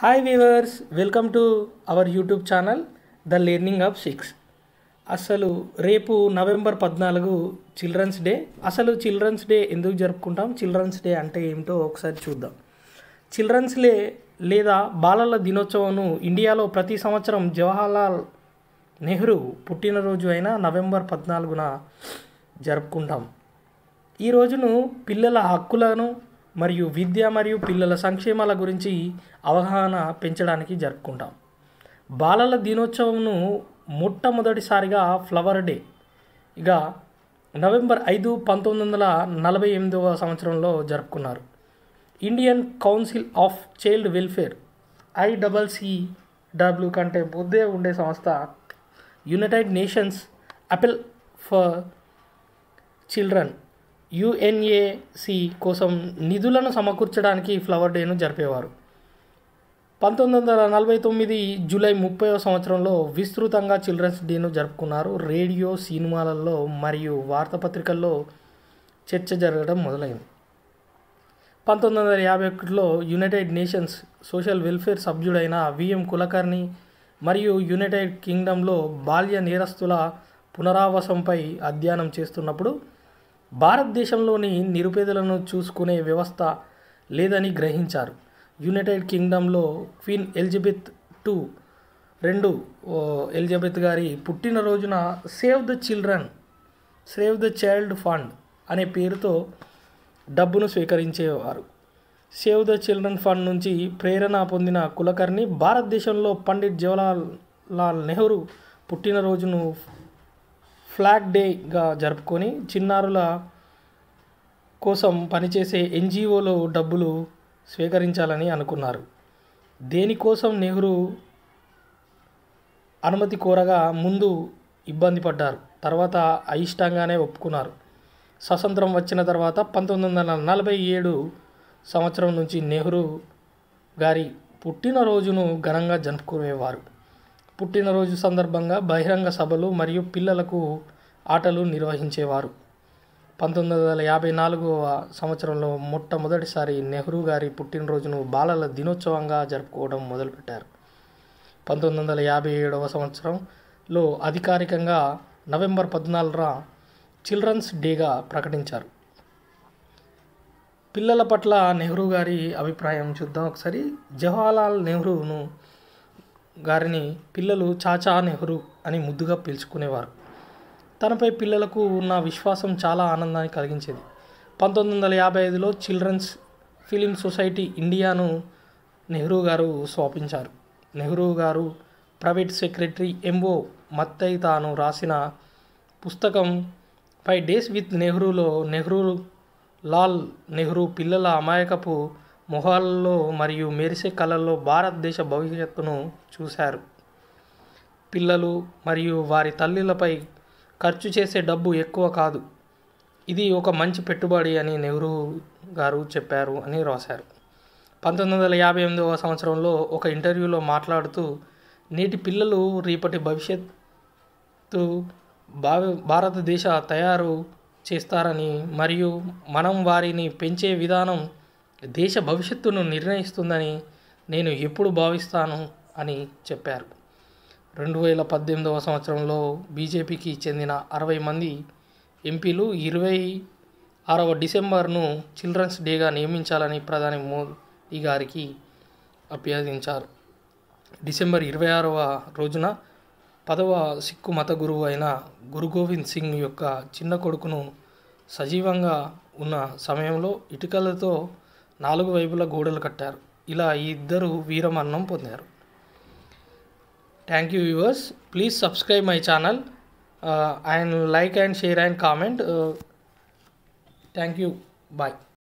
hi viewers welcome to our YouTube channel the learning of six అసలు రేపు November పద్నాలుగు children's day అసలు children's day ఎందుకు జరుపుకుంటాం చిల్డ్రన్స్ డే అంటే ఏమిటో ఒకసారి చూద్దాం చిల్డ్రన్స్ డే లేదా బాలల దినోత్సవంను ఇండియాలో ప్రతి సంవత్సరం జవహర్లాల్ నెహ్రూ పుట్టినరోజు అయిన నవంబర్ పద్నాలుగున జరుపుకుంటాం ఈ రోజును పిల్లల హక్కులను మరియు విద్య మరియు పిల్లల సంక్షేమాల గురించి అవగాహన పెంచడానికి జరుపుకుంటాం బాలల దినోత్సవంను మొట్టమొదటిసారిగా ఫ్లవర్ డే ఇక నవంబర్ ఐదు పంతొమ్మిది వందల నలభై ఎనిమిదవ సంవత్సరంలో జరుపుకున్నారు Indian Council of Child Welfare I double C W కంటే ముందే ఉండే సంస్థ United Nations appeal for children UNAC కోసం నిధులను సమకూర్చడానికి ఫ్లవర్ డేను జరిపేవారు పంతొమ్మిది వందల నలభై తొమ్మిది జూలై ముప్పై సంవత్సరంలో విస్తృతంగా చిల్డ్రన్స్ డేను జరుపుకున్నారు రేడియో సినిమాలలో మరియు వార్తాపత్రికల్లో చర్చ జరగడం మొదలైంది పంతొమ్మిది వందల యాభై ఒకటిలో యునైటెడ్ నేషన్స్ సోషల్ వెల్ఫేర్ సభ్యుడైన విఎం కులకర్ణి మరియు యునైటెడ్ కింగ్డమ్లో బాల్య నేరస్తుల పునరావాసంపై అధ్యయనం చేస్తున్నప్పుడు భారతదేశంలోని నిరుపేదలను చూసుకునే వ్యవస్థ లేదని గ్రహించారు యునైటెడ్ కింగ్డమ్లో క్వీన్ ఎలిజబెత్ టూ రెండు ఓ, ఎలిజబెత్ గారి పుట్టినరోజున save the children save the child fund అనే పేరుతో డబ్బును స్వీకరించేవారు సేవ్ ద చిల్డ్రన్ ఫండ్ నుంచి ప్రేరణ పొందిన కులకర్ణి భారతదేశంలో పండిట్ జవహర్లాల్ లాల్ నెహ్రూ పుట్టినరోజును ఫ్లాగ్ డేగా జరుపుకొని చిన్నారుల కోసం పనిచేసే ఎన్జిఓలో డబ్బులు స్వీకరించాలని అనుకున్నారు దేనికోసం నెహ్రూ అనుమతి కోరగా ముందు ఇబ్బంది పడ్డారు తర్వాత అయిష్టంగానే ఒప్పుకున్నారు స్వతంత్రం వచ్చిన తర్వాత పంతొమ్మిది వందల నలభై ఏడు సంవత్సరం నుంచి నెహ్రూ గారి పుట్టినరోజును ఘనంగా జరుపుకునేవారు పుట్టినరోజు సందర్భంగా బహిరంగ సభలు మరియు పిల్లలకు ఆటలు నిర్వహించేవారు పంతొమ్మిది వందల యాభై నాలుగవ సంవత్సరంలో మొట్టమొదటిసారి నెహ్రూ గారి పుట్టినరోజును బాలల దినోత్సవంగా జరుపుకోవడం మొదలుపెట్టారు పంతొమ్మిది వందల యాభై ఏడవ సంవత్సరంలో అధికారికంగా నవంబర్ పద్నాలుగున చిల్డ్రన్స్ డేగా ప్రకటించారు పిల్లల పట్ల నెహ్రూ గారి అభిప్రాయం చూద్దాం ఒకసారి జవహర్లాల్ నెహ్రూను గారిని పిల్లలు చాచా నెహ్రూ అని ముద్దుగా పిలుచుకునేవారు తనపై పిల్లలకు ఉన్న విశ్వాసం చాలా ఆనందాన్ని కలిగించేది పంతొమ్మిది వందల యాభై ఐదులో చిల్డ్రన్స్ ఫిలిం సొసైటీ ఇండియాను నెహ్రూ గారు స్థాపించారు నెహ్రూ గారు ప్రైవేట్ సెక్రటరీ ఎంఓ మత్తయి తాను రాసిన పుస్తకం ఫైవ్ డేస్ విత్ నెహ్రూలో నెహ్రూ లాల్ నెహ్రూ పిల్లల అమాయకపు మొహాల్లో మరియు మెరిసే కళల్లో భారతదేశ భవిష్యత్తును చూశారు పిల్లలు మరియు వారి తల్లులపై ఖర్చు చేసే డబ్బు ఎక్కువ కాదు ఇది ఒక మంచి పెట్టుబడి అని నెహ్రూ గారు చెప్పారు అని రాశారు పంతొమ్మిది వందల యాభై ఎనిమిదవ సంవత్సరంలో ఒక ఇంటర్వ్యూలో మాట్లాడుతూ నేటి పిల్లలు రేపటి భవిష్యత్తు భావి భారతదేశ తయారు చేస్తారని మరియు మనం వారిని పెంచే విధానం దేశ భవిష్యత్తును నిర్ణయిస్తుందని నేను ఎప్పుడు భావిస్తాను అని చెప్పారు రెండు వేల పద్దెనిమిదవ సంవత్సరంలో బీజేపీకి చెందిన అరవై మంది ఎంపీలు ఇరవై ఆరవ డిసెంబర్ను చిల్డ్రన్స్ డేగా నియమించాలని ప్రధాని మోదీ గారికి అభ్యర్థించారు డిసెంబర్ ఇరవై ఆరవ రోజున పదవ సిక్కు మత గురువు అయిన గురు గోవింద్ సింగ్ యొక్క చిన్న కొడుకును సజీవంగా ఉన్న సమయంలో ఇటుకలతో నాలుగు వైపులా గోడలు కట్టారు ఇలా ఈ ఇద్దరు వీరమరణం పొందారు thank you viewers please subscribe my channel and like and share and comment thank you bye